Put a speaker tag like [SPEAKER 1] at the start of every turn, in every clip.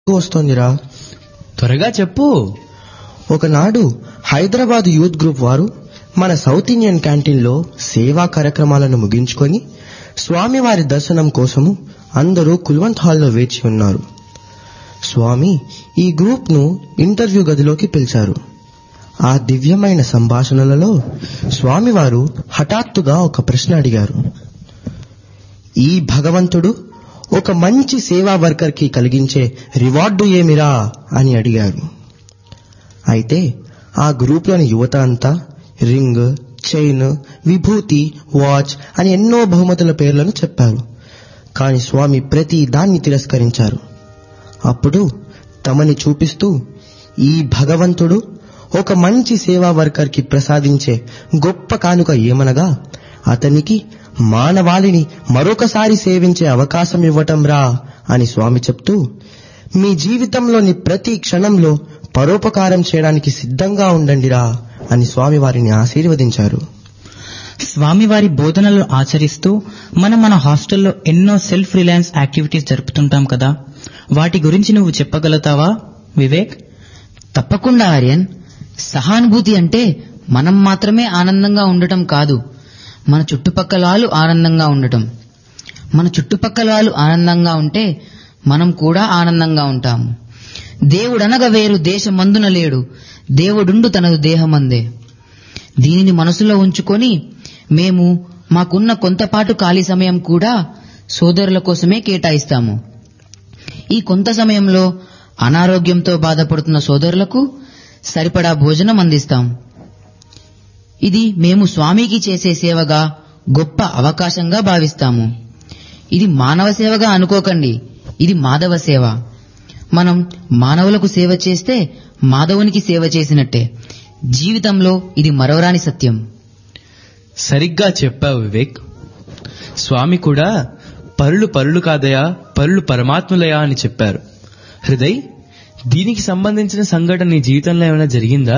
[SPEAKER 1] వస్తోందిరా
[SPEAKER 2] త్వరగా చెప్పు
[SPEAKER 1] ఒకనాడు హైదరాబాద్ యూత్ గ్రూప్ వారు మన సౌత్ ఇండియన్ క్యాంటీన్లో సేవా కార్యక్రమాలను ముగించుకొని స్వామివారి దర్శనం కోసము అందరూ కుల్వంత్ హాల్లో వేచి ఉన్నారు స్వామి ఈ గ్రూప్ను ఇంటర్వ్యూ గదిలోకి పిలిచారు ఆ దివ్యమైన సంభాషణలలో స్వామివారు హఠాత్తుగా ఒక ప్రశ్న అడిగారు ఈ భగవంతుడు ఒక మంచి సేవా వర్కర్ కి కలిగించే రివార్డు ఏమిరా అని అడిగారు అయితే ఆ గ్రూప్లోని యువత అంతా రింగ్ చైన్ విభూతి వాచ్ అని ఎన్నో బహుమతుల పేర్లను చెప్పారు కాని స్వామి ప్రతి దాన్ని తిరస్కరించారు అప్పుడు తమని చూపిస్తూ ఈ భగవంతుడు ఒక మంచి సేవా వర్కర్ కి ప్రసాదించే గొప్ప కానుక ఏమనగా అతనికి మానవాళిని మరొకసారి సేవించే అవకాశం ఇవ్వటం రా అని స్వామి చెప్తూ మీ జీవితంలోని ప్రతి క్షణంలో పరోపకారం చేయడానికి సిద్ధంగా ఉండండిరా అని స్వామి వారిని ఆశీర్వదించారు
[SPEAKER 3] స్వామివారి బోధనలు ఆచరిస్తూ మనం మన హాస్టల్లో ఎన్నో సెల్ఫ్ రిలయన్స్ యాక్టివిటీస్ జరుపుతుంటాం కదా వాటి గురించి నువ్వు చెప్పగలుగుతావా వివేక్
[SPEAKER 4] తప్పకుండా ఆర్యన్ సహానుభూతి అంటే మనం మాత్రమే ఆనందంగా ఉండటం కాదు మన చుట్టుపక్కల వాళ్ళు ఆనందంగా ఉండటం మన చుట్టుపక్కల వాళ్ళు ఆనందంగా ఉంటే మనం కూడా ఆనందంగా ఉంటాము దేవుడనగా వేరు దేశమందున లేడు దేవుడుండు తనదు దేహమందే దీనిని మనసులో ఉంచుకొని మేము మాకున్న కొంతపాటు ఖాళీ సమయం కూడా సోదరుల కోసమే కేటాయిస్తాము ఈ కొంత సమయంలో అనారోగ్యంతో బాధపడుతున్న సోదరులకు సరిపడా భోజనం అందిస్తాం ఇది మేము స్వామికి చేసే సేవగా గొప్ప అవకాశంగా భావిస్తాము ఇది మానవ సేవగా అనుకోకండి ఇది మాధవ సేవ మనం మానవులకు సేవ చేస్తే మాధవునికి సేవ చేసినట్టే జీవితంలో ఇది మరవరాని సత్యం
[SPEAKER 2] సరిగ్గా చెప్పావు వివేక్ స్వామి కూడా పరులు పరులు కాదయా పరులు పరమాత్ములయా అని చెప్పారు హృదయ్ దీనికి సంబంధించిన సంఘటన నీ జీవితంలో ఏమైనా జరిగిందా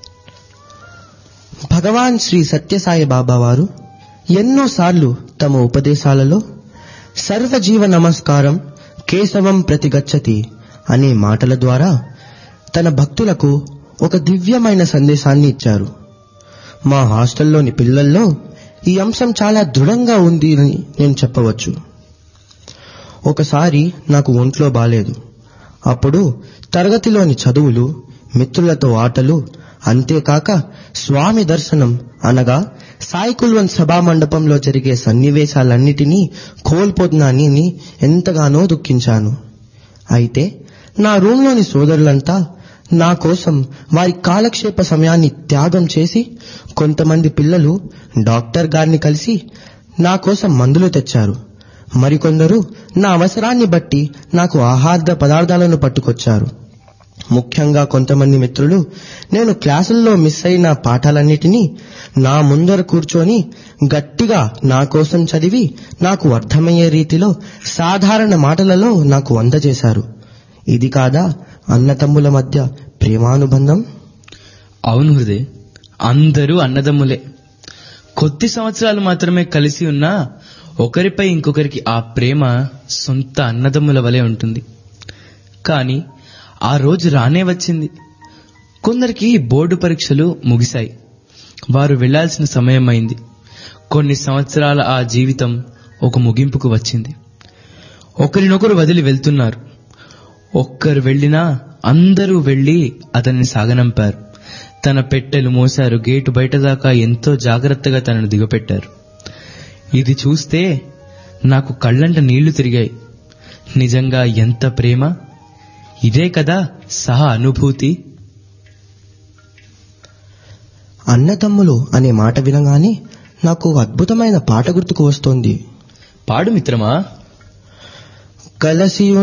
[SPEAKER 1] భగవాన్ శ్రీ సత్యసాయి బాబా వారు ఎన్నోసార్లు తమ ఉపదేశాలలో సర్వజీవ నమస్కారం కేశవం ప్రతిగచ్చతి అనే మాటల ద్వారా తన భక్తులకు ఒక దివ్యమైన సందేశాన్ని ఇచ్చారు మా హాస్టల్లోని పిల్లల్లో ఈ అంశం చాలా దృఢంగా ఉంది అని నేను చెప్పవచ్చు ఒకసారి నాకు ఒంట్లో బాలేదు అప్పుడు తరగతిలోని చదువులు మిత్రులతో ఆటలు అంతేకాక స్వామి దర్శనం అనగా సాయి కుల్వన్ సభా మండపంలో జరిగే సన్నివేశాలన్నిటినీ కోల్పోతున్నానని ఎంతగానో దుఃఖించాను అయితే నా రూంలోని సోదరులంతా నా కోసం వారి కాలక్షేప సమయాన్ని త్యాగం చేసి కొంతమంది పిల్లలు డాక్టర్ గారిని కలిసి నా కోసం మందులు తెచ్చారు మరికొందరు నా అవసరాన్ని బట్టి నాకు ఆహార పదార్థాలను పట్టుకొచ్చారు ముఖ్యంగా కొంతమంది మిత్రులు నేను క్లాసుల్లో మిస్ అయిన పాఠాలన్నిటినీ నా ముందర కూర్చొని గట్టిగా నా కోసం చదివి నాకు అర్థమయ్యే రీతిలో సాధారణ మాటలలో నాకు అందజేశారు ఇది కాదా అన్నతమ్ముల మధ్య ప్రేమానుబంధం
[SPEAKER 2] అవును హృదయ్ అందరూ అన్నదమ్ములే కొద్ది సంవత్సరాలు మాత్రమే కలిసి ఉన్నా ఒకరిపై ఇంకొకరికి ఆ ప్రేమ సొంత అన్నదమ్ముల వలె ఉంటుంది కానీ ఆ రోజు రానే వచ్చింది కొందరికి బోర్డు పరీక్షలు ముగిశాయి వారు వెళ్లాల్సిన సమయం అయింది కొన్ని సంవత్సరాల ఆ జీవితం ఒక ముగింపుకు వచ్చింది ఒకరినొకరు వదిలి వెళ్తున్నారు ఒక్కరు వెళ్ళినా అందరూ వెళ్లి అతన్ని సాగనంపారు తన పెట్టెలు మోశారు గేటు బయట దాకా ఎంతో జాగ్రత్తగా తనను దిగపెట్టారు ఇది చూస్తే నాకు కళ్ళంట నీళ్లు తిరిగాయి నిజంగా ఎంత ప్రేమ ఇదే కదా సహ అనుభూతి
[SPEAKER 1] అన్నదమ్ములు అనే మాట వినగానే నాకు అద్భుతమైన పాట గుర్తుకు వస్తోంది
[SPEAKER 2] పాడు మిత్రమా
[SPEAKER 1] కలసి